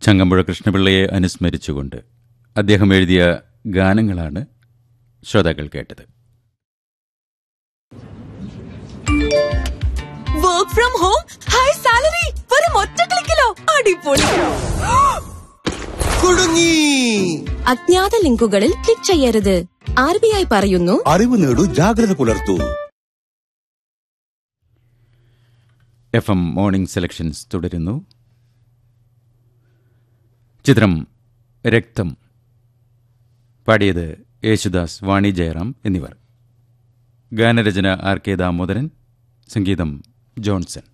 ചങ്ങമ്പുഴ കൃഷ്ണപിള്ളയെ അനുസ്മരിച്ചുകൊണ്ട് അദ്ദേഹം എഴുതിയ ഗാനങ്ങളാണ് ശ്രോതാക്കൾ കേട്ടത് work from home high salary വെറും ഒറ്റ ക്ലിക്കിലോ അടിപൊളി കുടുങ്ങി അജ്ഞാത ലിങ്കുകളിൽ ക്ലിക്ക് ചെയ്യരുത് ആർ ബി ഐ പറയുന്നു അറിവ് നേടൂ ജാഗ്രത പുലർത്തൂ എഫ് എം മോർണിംഗ് സെലക്ഷൻസ് തുടരുന്നു ചിത്രം രക്തം പാടിയത് യേശുദാസ് വാണി ജയറാം എന്നിവർ ഗാനരചന ആർ കെ ദാമോദരൻ സംഗീതം ജോൺസൺ